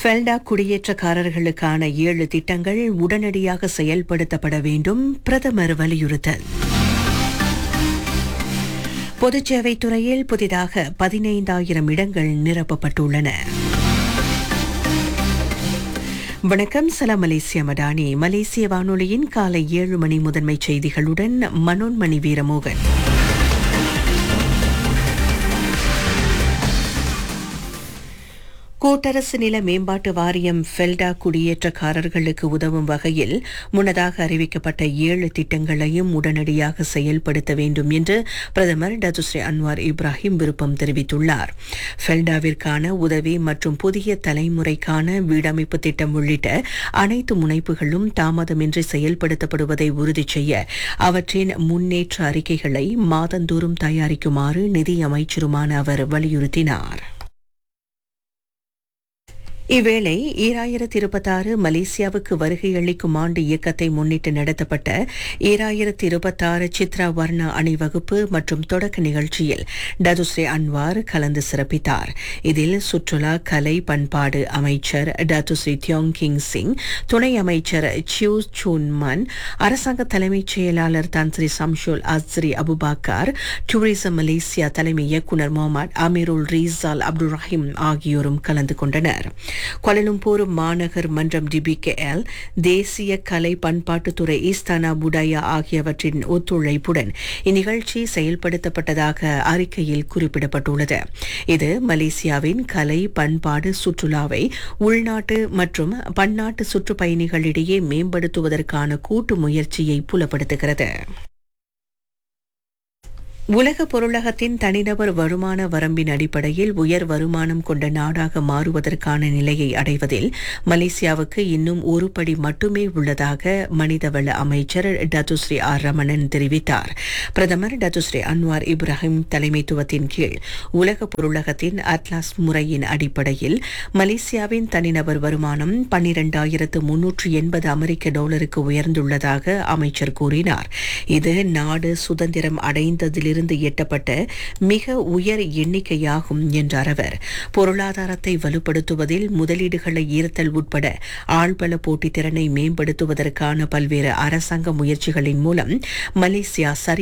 FELDA குடியேற்றக்காரர்களுக்கான ஏழு திட்டங்கள் உடனடியாக செயல்படுத்தப்பட வேண்டும் பிரதமர் வலியுறுத்தல் பொதுச்சேவைத் துறையில் புதிதாக பதினைந்தாயிரம் இடங்கள் நிரப்பப்பட்டுள்ளன வணக்கம் சலாம் மலேசிய மடானி மலேசிய வானொலியின் காலை ஏழு மணி முதன்மை செய்திகளுடன் மனோன்மணி வீரமோகன் கூட்டரசு நில மேம்பாட்டு வாரியம் ஃபெல்டா குடியேற்றக்காரர்களுக்கு உதவும் வகையில் முன்னதாக அறிவிக்கப்பட்ட ஏழு திட்டங்களையும் உடனடியாக செயல்படுத்த வேண்டும் என்று பிரதமர் டத்துஸ்ரீ அன்வார் இப்ராஹிம் விருப்பம் தெரிவித்துள்ளார் ஃபெல்டாவிற்கான உதவி மற்றும் புதிய தலைமுறைக்கான வீடமைப்பு திட்டம் உள்ளிட்ட அனைத்து முனைப்புகளும் தாமதமின்றி செயல்படுத்தப்படுவதை உறுதி செய்ய அவற்றின் முன்னேற்ற அறிக்கைகளை மாதந்தோறும் தயாரிக்குமாறு நிதி அமைச்சருமான அவர் வலியுறுத்தினார் இவ்வேளை ஈராயிரத்தி இருபத்தாறு மலேசியாவுக்கு வருகை அளிக்கும் ஆண்டு இயக்கத்தை முன்னிட்டு நடத்தப்பட்ட ஈராயிரத்தி இருபத்தாறு சித்ரா வர்ணா அணிவகுப்பு மற்றும் தொடக்க நிகழ்ச்சியில் டதுஸ்ரீ அன்வார் கலந்து சிறப்பித்தார் இதில் சுற்றுலா கலை பண்பாடு அமைச்சர் டத்துஸ்ரீ தியோங் கிங் சிங் துணை அமைச்சர் சியூ சூன் மன் அரசாங்க தலைமைச் செயலாளர் Tan Sri Shamsul Azri Abubakar tourism Malaysia தலைமை இயக்குநர் முகமது அமீருல் ரீசால் அப்துல் ரஹீம் ஆகியோரும் கலந்து கொண்டனர் கோலலும்பூர் மாநகர் மன்றம் டிபிகேஎல் தேசிய கலை பண்பாட்டுத்துறை ஈஸ்தானா புடாயா ஆகியவற்றின் ஒத்துழைப்புடன் இந்நிகழ்ச்சி செயல்படுத்தப்பட்டதாக அறிக்கையில் குறிப்பிடப்பட்டுள்ளது இது மலேசியாவின் கலை பண்பாடு சுற்றுலாவை உள்நாட்டு மற்றும் பன்னாட்டு சுற்றுப்பயணிகளிடையே மேம்படுத்துவதற்கான கூட்டு முயற்சியை புலப்படுத்துகிறது உலக பொருளகத்தின் தனிநபர் வருமான வரம்பின் அடிப்படையில் உயர் வருமானம் கொண்ட நாடாக மாறுவதற்கான நிலையை அடைவதில் மலேசியாவுக்கு இன்னும் ஒரு படி மட்டுமே உள்ளதாக மனிதவள அமைச்சர் டத்துஸ்ரீ ஆர் ரமணன் தெரிவித்தார் பிரதமர் டத்துஸ்ரீ அன்வார் இப்ராஹிம் தலைமைத்துவத்தின் கீழ் உலக பொருளகத்தின் அட்லாஸ் முறையின் அடிப்படையில் மலேசியாவின் தனிநபர் வருமானம் பன்னிரண்டாயிரத்து முன்னூற்று எண்பது அமெரிக்க டாலருக்கு உயர்ந்துள்ளதாக அமைச்சர் கூறினார் இது நாடு சுதந்திரம் அடைந்ததிலிருந்து இருந்து எட்டப்பட்ட மிக உயர் எண்ணிக்கையாகும் என்றார் அவர் பொருளாதாரத்தை வலுப்படுத்துவதில் முதலீடுகளை ஈர்த்தல் உட்பட ஆழ்பல போட்டித் திறனை மேம்படுத்துவதற்கான பல்வேறு அரசாங்க முயற்சிகளின் மூலம் மலேசியா சரி